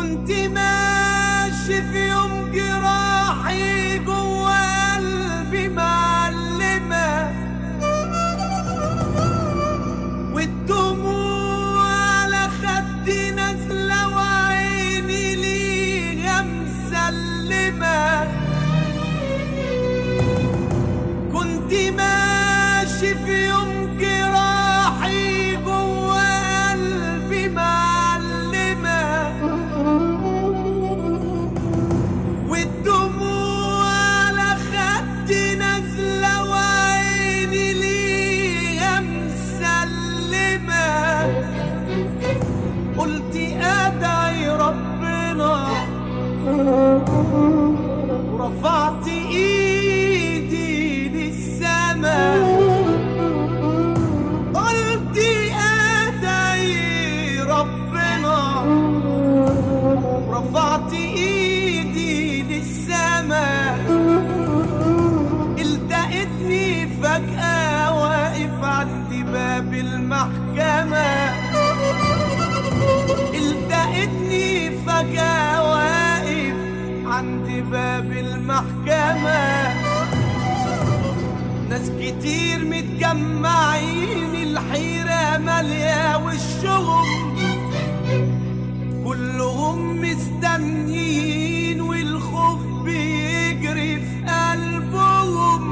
كنت ماشي في يوم جراحي جوا قلبي معلمة والدموع على خدي نازلة وعيني ليها مسلمة كنت ماشي في يوم جراحي جوا قلبي معلمة والدموع على خدي نازلة وعيني ليها مسلمة قلت ادعي ربنا ورفعت ايدي للسما قلت ادعي ربنا ورفعت ايدي للسما التقيتني فجأة واقف عند باب المحكمة التقيتني فجأة واقف عند باب المحكمة ناس كتير متجمعين الحيرة مالية وشهم كلهم مستنيين والخوف بيجري في قلبهم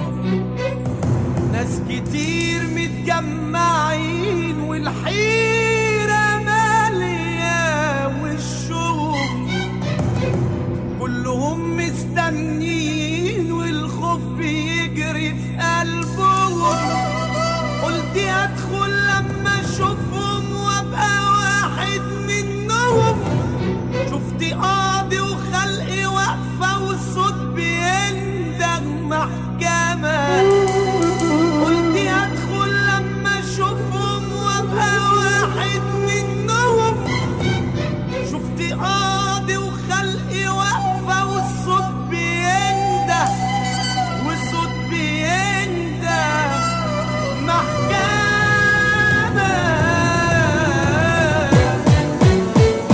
ناس كتير متجمعين والحيرة مالية وشهم كلهم مستنيين والخوف بيجري في قلبهم قلت ادخل لما اشوفهم وابقى واحد منهم شفت قاضي وخلقي واقفة والصوت بيندغ محكمة قلت ادخل لما اشوفهم وابقى واحد منهم شفت قاضي وخلقي واقفة والصوت بينده والصوت بينده محكمة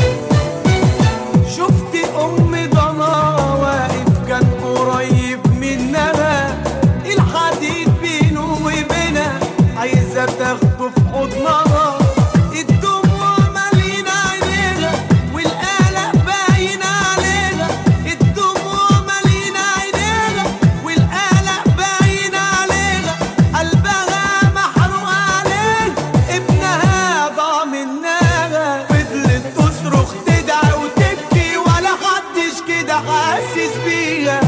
شفت ام ضنا واقف كان قريب منها الحديد بينه وبينها عايزه تاخده في حضنها الدموع مالينا عينيها والقلق باين عليها الدموع مالينا عينيها والقلق باين عليها قلبها محروق عليه ابنها ضاع منها فضلت تصرخ تدعي وتبكي ولا حدش كده حاسس بيها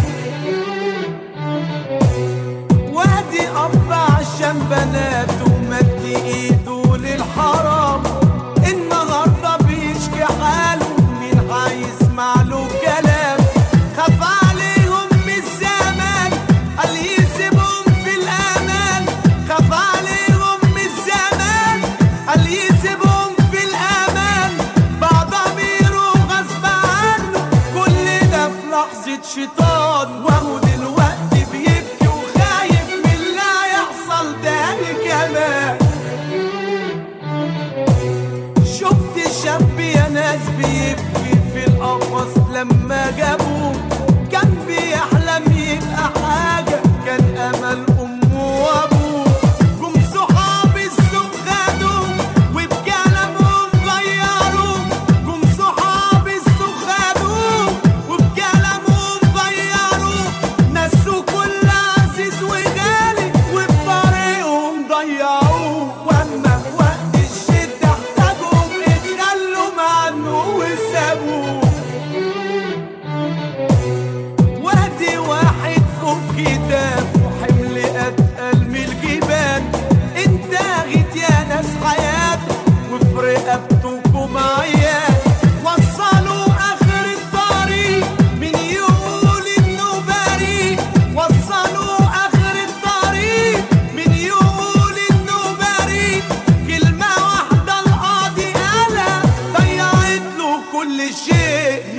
وادي اب عشان بناته مد ايده للحرام النهارده بيشكي حاله مين هيسمع له كلام خاف عليهم من الزمان قال يسيبهم في الامان خاف عليهم من الزمان قال يسيبهم في الامان بعضها بيروح غصب عنه كل ده في لحظه شيطان وهو دلوقتي بيبكي وخايف من اللي هيحصل تاني كمان شفت شاب يا ناس بيبكي في القفص لما جابوه كان بيحلم يبقى حاجة كان أمل أمه وأبوه جم صحاب السوق خدوه وبكلامهم غيروه جم صحاب السوق خدوه وبكلامهم غيروه نسوا كل عزيز وغالي وبطريقهم ضيعوه واما في وقت الشدة احتاجهم اتخلوا عنه وسابوه وادي واحد فوق كتافه حمل اتقل من الجبال انتهت يا ناس حياته وفي رقبتكم عيال وصلوا اخر الطريق من يقول انه بريء وصلوا اخر الطريق من يقول انه بريء كلمة واحدة القاضي قالها ضيعت له كل شيء